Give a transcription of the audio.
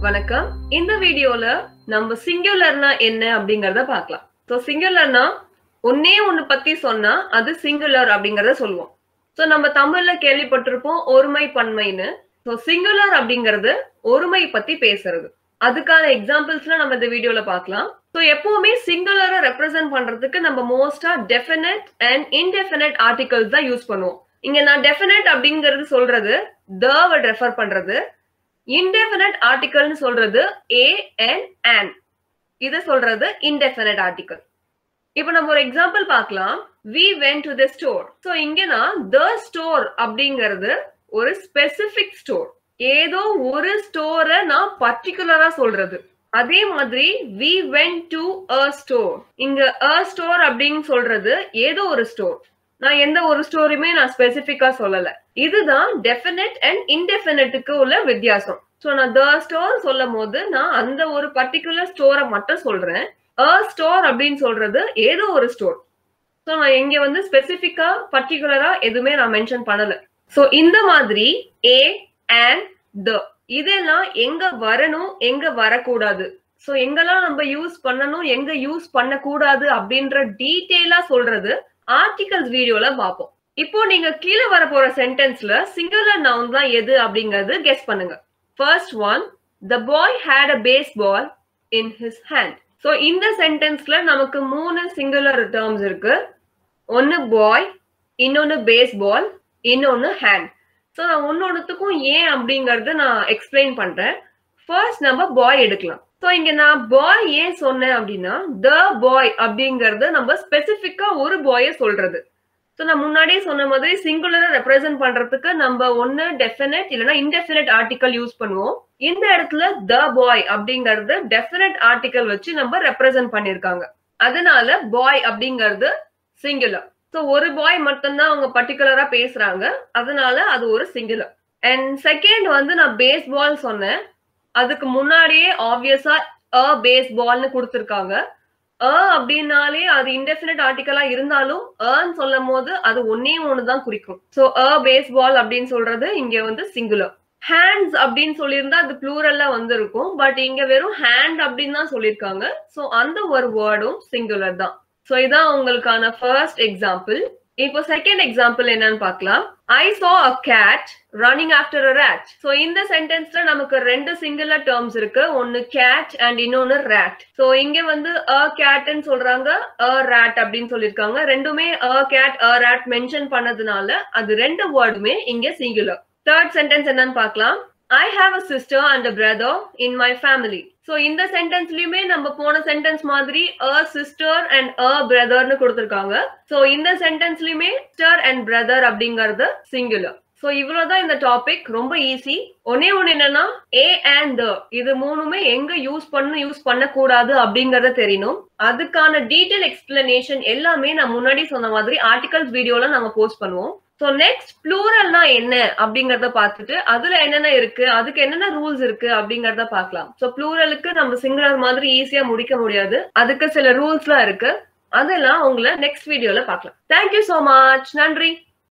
வணக்கம் இந்த வீடியோல நம்ம சிங்குலர்னா என்ன அப்படிங்கறத பார்க்கலாம் ஸோ சிங்குலர்னா ஒன்னே ஒண்ணு பத்தி சொன்னா அது சிங்குலர் அப்படிங்கறத சொல்லுவோம் ஸோ நம்ம தமிழ்ல கேள்விப்பட்டிருப்போம் ஒருமை பன்மைன்னு ஸோ சிங்குலர் அப்படிங்கிறது ஒருமை பத்தி பேசுறது அதுக்கான எக்ஸாம்பிள்ஸ்லாம் நம்ம இந்த வீடியோல பார்க்கலாம் ஸோ எப்பவுமே சிங்குலரை ரெப்ரசென்ட் பண்றதுக்கு நம்ம மோஸ்டா டெஃபினட் அண்ட் இன்டெஃபினட் ஆர்டிகல்ஸ் தான் யூஸ் பண்ணுவோம் இங்க நான் டெஃபினட் அப்படிங்கிறது சொல்றது தவை ரெஃபர் பண்றது இன்டெஃபினட் ஆர்டிகல்னு சொல்றது ஏ அண்ட் அண்ட் இது சொல்றது இன்டெஃபினட் ஆர்டிகல் இப்போ நம்ம ஒரு எக்ஸாம்பிள் பார்க்கலாம் we went to the store so இங்கன்னா த ஸ்டோர் அப்படிங்கிறது ஒரு ஸ்பெசிபிக் ஸ்டோர் ஏதோ ஒரு ஸ்டோரை நான் பர்டிகுலரா சொல்றது அதே மாதிரி we went to a store இங்க அ ஸ்டோர் அப்படின்னு சொல்றது ஏதோ ஒரு ஸ்டோர் நான் எந்த ஒரு ஸ்டோரியுமே நான் ஸ்பெசிபிக்கா சொல்லல இதுதான் டெஃபினட் அண்ட் இன்டெஃபினட்டுக்கு உள்ள வித்தியாசம் ஸோ நான் த ஸ்டோர் சொல்லும் போது நான் அந்த ஒரு பர்டிகுலர் ஸ்டோரை மட்டும் சொல்றேன் அ ஸ்டோர் அப்படின்னு சொல்றது ஏதோ ஒரு ஸ்டோர் ஸோ நான் இங்க வந்து ஸ்பெசிபிக்கா பர்டிகுலரா எதுவுமே நான் மென்ஷன் பண்ணல ஸோ இந்த மாதிரி ஏ அண்ட் த இதெல்லாம் எங்க வரணும் எங்க வரக்கூடாது ஸோ எங்கெல்லாம் நம்ம யூஸ் பண்ணணும் எங்க யூஸ் பண்ணக்கூடாது அப்படின்ற டீட்டெயிலா சொல்றது ஆர்டிகல்ஸ் வீடியோல பார்ப்போம் இப்போ நீங்க கீழே வர போற சென்டென்ஸ்ல சிங்குலர் நவுன் தான் எது அப்படிங்கறது கெஸ் பண்ணுங்க first one the boy had a baseball in his hand so இந்த சென்டென்ஸ்ல நமக்கு மூணு சிங்குலர் டேர்ம்ஸ் இருக்கு ஒன்னு பாய் இன்னொன்னு பேஸ் பால் இன்னொன்னு ஹேண்ட் ஸோ நான் ஒன்னொன்னுத்துக்கும் ஏன் அப்படிங்கறது நான் எக்ஸ்பிளைன் பண்றேன் ஃபர்ஸ்ட் நம்ம பாய் எடுக்கலாம் ஸோ இங்க நான் பாய் ஏன் சொன்னேன் அப்படின்னா த பாய் அப்படிங்கறது நம்ம ஸ்பெசிஃபிக்கா ஒரு பாயை சொல்றது ஸோ நான் முன்னாடியே சொன்ன மாதிரி சிங்குலரை ரெப்ரசென்ட் பண்றதுக்கு நம்ம ஒன்னு டெஃபினட் இல்லைன்னா இன்டெஃபினட் ஆர்டிக்கல் யூஸ் பண்ணுவோம் இந்த இடத்துல த பாய் அப்படிங்கறது டெஃபினட் ஆர்டிக்கல் வச்சு நம்ம ரெப்ரசென்ட் பண்ணிருக்காங்க அதனால பாய் அப்படிங்கிறது சிங்குலர் ஸோ ஒரு பாய் மட்டும்தான் அவங்க பர்டிகுலரா பேசுறாங்க அதனால அது ஒரு சிங்குலர் அண்ட் செகண்ட் வந்து நான் பேஸ் பால் சொன்னேன் அதுக்கு முன்னாடியே ஆப்வியஸா அ பேஸ் பால்னு கொடுத்துருக்காங்க அ அப்படின்னாலே அது இன்டெஃபினட் ஆர்டிக்கலா இருந்தாலும் அன்னு சொல்லும் போது அது ஒன்னே ஒன்று தான் குறிக்கும் ஸோ அ பேஸ் பால் அப்படின்னு சொல்றது இங்க வந்து சிங்குலர் ஹேண்ட்ஸ் அப்படின்னு சொல்லியிருந்தா அது ப்ளூரல்ல வந்திருக்கும் பட் இங்க வெறும் ஹேண்ட் அப்படின்னு தான் சொல்லியிருக்காங்க ஸோ அந்த ஒரு வேர்டும் சிங்குலர் தான் ஸோ இதான் உங்களுக்கான ஃபர்ஸ்ட் எக்ஸாம்பிள் இப்போ செகண்ட் எக்ஸாம்பிள் என்னன்னு பார்க்கலாம் I saw a cat running after a rat so இந்த சென்டென்ஸ்ல நமக்கு ரெண்டு சிங்குலர் டேர்ம்ஸ் இருக்கு ஒன்னு கேட் அண்ட் இன்னொன்னு ரேட் ஸோ இங்க வந்து அ கேட்னு சொல்றாங்க அ ரேட் அப்படின்னு சொல்லியிருக்காங்க ரெண்டுமே a cat a rat mention பண்ணதுனால அது ரெண்டு வேர்டுமே இங்க சிங்குலர் தேர்ட் சென்டென்ஸ் என்னன்னு பார்க்கலாம் I have a sister and a brother in my family so இந்த சென்டென்ஸ்லயுமே நம்ம போன சென்டென்ஸ் மாதிரி அ சிஸ்டர் அண்ட் அ பிரதர்னு கொடுத்துருக்காங்க ஸோ இந்த சென்டென்ஸ்லயுமே சிஸ்டர் அண்ட் பிரதர் அப்படிங்கறது சிங்குலர் ஸோ இவ்வளவுதான் இந்த டாபிக் ரொம்ப ஈஸி ஒன்னே ஒன்று என்னன்னா ஏ அண்ட் த இது மூணுமே எங்க யூஸ் பண்ணணும் யூஸ் பண்ணக்கூடாது அப்படிங்கறத தெரியணும் அதுக்கான டீட்டெயில் எக்ஸ்பிளனேஷன் எல்லாமே நான் முன்னாடி சொன்ன மாதிரி ஆர்டிகல்ஸ் வீடியோல நாங்க போஸ்ட் பண்ணுவோம் ஸோ நெக்ஸ்ட் ப்ளூரல்னா என்ன அப்படிங்கறத பார்த்துட்டு அதுல என்னென்ன இருக்கு அதுக்கு என்னென்ன ரூல்ஸ் இருக்கு அப்படிங்கறத பார்க்கலாம் ஸோ ப்ளூரலுக்கு நம்ம சிங்குலர் மாதிரி ஈஸியா முடிக்க முடியாது அதுக்கு சில ரூல்ஸ்லாம் இருக்கு அதெல்லாம் உங்களை நெக்ஸ்ட் வீடியோல பார்க்கலாம் தேங்க்யூ ஸோ மச் நன்றி